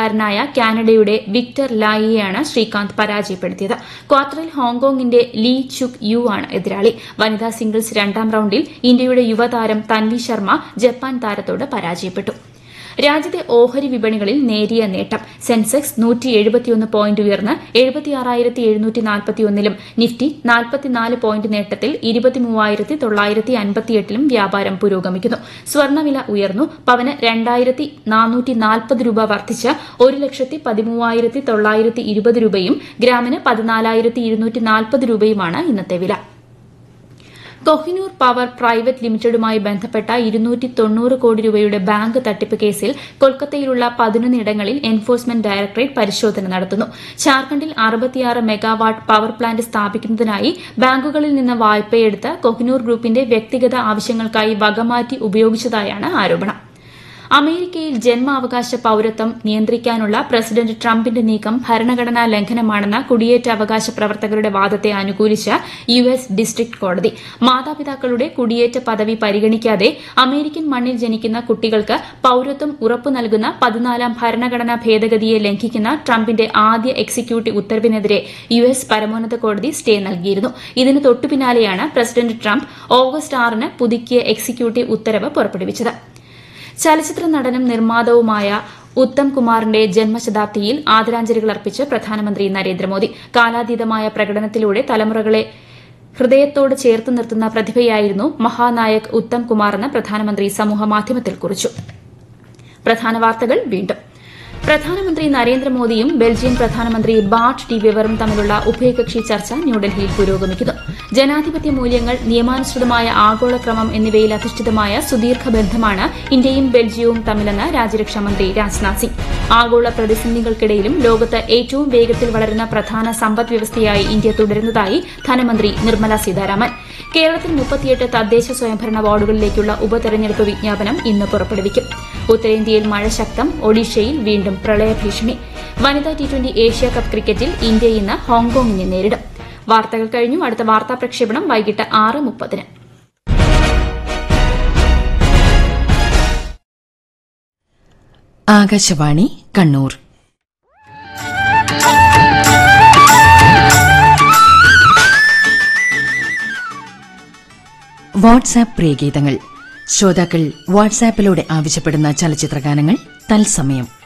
Canada കാനഡയുടെ Victor ലായിയെയാണ് Srikanth പരാജയപ്പെടുത്തിയത് ക്വാർട്ടറിൽ ഹോങ്കോങ്ങിന്റെ ലീ ചുക് യു ആണ് എതിരാളി വനിതാ സിംഗിൾസ് രണ്ടാം റൌണ്ടിൽ ഇന്ത്യയുടെ യുവതാരം തൻവി ശർമ്മ ജപ്പാൻ താരത്തോട് പരാജയപ്പെട്ടു രാജ്യത്തെ ഓഹരി വിപണികളിൽ നേരിയ നേട്ടം സെൻസെക്സ് നൂറ്റി എഴുപത്തിയൊന്ന് പോയിന്റ് ഉയർന്ന് എഴുപത്തിയാറായിരത്തി എഴുന്നൂറ്റി നാൽപ്പത്തിയൊന്നിലും നിഫ്റ്റി നാൽപ്പത്തിനാല് പോയിന്റ് നേട്ടത്തിൽ ഇരുപത്തിമൂവായിരത്തി തൊള്ളായിരത്തി അൻപത്തിയെട്ടിലും വ്യാപാരം പുരോഗമിക്കുന്നു സ്വർണ്ണവില ഉയർന്നു പവന് രണ്ടായിരത്തി നാനൂറ്റി നാൽപ്പത് രൂപ വർദ്ധിച്ച് ഒരു ലക്ഷത്തി പതിമൂവായിരത്തി തൊള്ളായിരത്തി ഇരുപത് രൂപയും ഗ്രാമിന് പതിനാലായിരത്തി ഇരുന്നൂറ്റി നാൽപ്പത് രൂപയുമാണ് ഇന്നത്തെ വില കൊഹിനൂർ പവർ പ്രൈവറ്റ് ലിമിറ്റഡുമായി ബന്ധപ്പെട്ട ഇരുന്നൂറ്റി തൊണ്ണൂറ് കോടി രൂപയുടെ ബാങ്ക് തട്ടിപ്പ് കേസിൽ കൊൽക്കത്തയിലുള്ള പതിനൊന്നിടങ്ങളിൽ എൻഫോഴ്സ്മെന്റ് ഡയറക്ടറേറ്റ് പരിശോധന നടത്തുന്നു ജാർഖണ്ഡിൽ അറുപത്തിയാറ് മെഗാവാട്ട് പവർ പ്ലാന്റ് സ്ഥാപിക്കുന്നതിനായി ബാങ്കുകളിൽ നിന്ന് വായ്പയെടുത്ത് കൊഹിനൂർ ഗ്രൂപ്പിന്റെ വ്യക്തിഗത ആവശ്യങ്ങൾക്കായി വകമാറ്റി ഉപയോഗിച്ചതായാണ് ആരോപണം അമേരിക്കയിൽ ജന്മാവകാശ പൌരത്വം നിയന്ത്രിക്കാനുള്ള പ്രസിഡന്റ് ട്രംപിന്റെ നീക്കം ഭരണഘടനാ ലംഘനമാണെന്ന കുടിയേറ്റ അവകാശ പ്രവർത്തകരുടെ വാദത്തെ അനുകൂലിച്ച് യു എസ് ഡിസ്ട്രിക്ട് കോടതി മാതാപിതാക്കളുടെ കുടിയേറ്റ പദവി പരിഗണിക്കാതെ അമേരിക്കൻ മണ്ണിൽ ജനിക്കുന്ന കുട്ടികൾക്ക് പൌരത്വം ഉറപ്പു നൽകുന്ന പതിനാലാം ഭരണഘടനാ ഭേദഗതിയെ ലംഘിക്കുന്ന ട്രംപിന്റെ ആദ്യ എക്സിക്യൂട്ടീവ് ഉത്തരവിനെതിരെ യു എസ് പരമോന്നത കോടതി സ്റ്റേ നൽകിയിരുന്നു ഇതിന് തൊട്ടുപിന്നാലെയാണ് പ്രസിഡന്റ് ട്രംപ് ഓഗസ്റ്റ് ആറിന് പുതുക്കിയ എക്സിക്യൂട്ടീവ് ഉത്തരവ് പുറപ്പെടുവിച്ചത് ചലച്ചിത്ര നടനും നിർമ്മാതാവുമായ ഉത്തം കുമാറിന്റെ ജന്മശതാബ്ദിയിൽ ആദരാഞ്ജലികൾ അർപ്പിച്ച് പ്രധാനമന്ത്രി നരേന്ദ്രമോദി കാലാതീതമായ പ്രകടനത്തിലൂടെ തലമുറകളെ ഹൃദയത്തോട് ചേർത്ത് നിർത്തുന്ന പ്രതിഭയായിരുന്നു മഹാനായക് ഉത്തം കുമാറെന്ന് പ്രധാനമന്ത്രി സമൂഹമാധ്യമത്തിൽ കുറിച്ചു പ്രധാന വാർത്തകൾ വീണ്ടും പ്രധാനമന്ത്രി നരേന്ദ്രമോദിയും ബെൽജിയം പ്രധാനമന്ത്രി ബാർട്ട് ഡി വെവറും തമ്മിലുള്ള ഉഭയകക്ഷി ചർച്ച ന്യൂഡൽഹിയിൽ പുരോഗമിക്കുന്നു ജനാധിപത്യ മൂല്യങ്ങൾ നിയമാനുസൃതമായ ആഗോളക്രമം എന്നിവയിൽ അധിഷ്ഠിതമായ സുദീർഘ ബന്ധമാണ് ഇന്ത്യയും ബെൽജിയവും തമ്മിലെന്ന് രാജ്യരക്ഷാമന്ത്രി രാജ്നാഥ് സിംഗ് ആഗോള പ്രതിസന്ധികൾക്കിടയിലും ലോകത്ത് ഏറ്റവും വേഗത്തിൽ വളരുന്ന പ്രധാന സമ്പദ് വ്യവസ്ഥയായി ഇന്ത്യ തുടരുന്നതായി ധനമന്ത്രി നിർമ്മല സീതാരാമൻ കേരളത്തിൽ മുപ്പത്തിയെട്ട് തദ്ദേശ സ്വയംഭരണ വാർഡുകളിലേക്കുള്ള ഉപതെരഞ്ഞെടുപ്പ് വിജ്ഞാപനം ഇന്ന് പുറപ്പെടുവിക്കും ഉത്തരേന്ത്യയിൽ മഴ ശക്തം ഒഡീഷയിൽ വീണ്ടും പ്രളയഭീഷണി വനിതാ ടി ട്വന്റി ഏഷ്യ കപ്പ് ക്രിക്കറ്റിൽ ഇന്ത്യ ഇന്ന് ഹോങ്കോങ്ങിനെ നേരിടും വാർത്തകൾ കഴിഞ്ഞു അടുത്ത വാർത്താ പ്രക്ഷേപണം വൈകിട്ട് ആറ് മുപ്പതിന് ആകാശവാണി കണ്ണൂർ വാട്സാപ്പ് പ്രിയഗീതങ്ങൾ ശ്രോതാക്കൾ വാട്സാപ്പിലൂടെ ആവശ്യപ്പെടുന്ന ചലച്ചിത്രഗാനങ്ങൾ തത്സമയം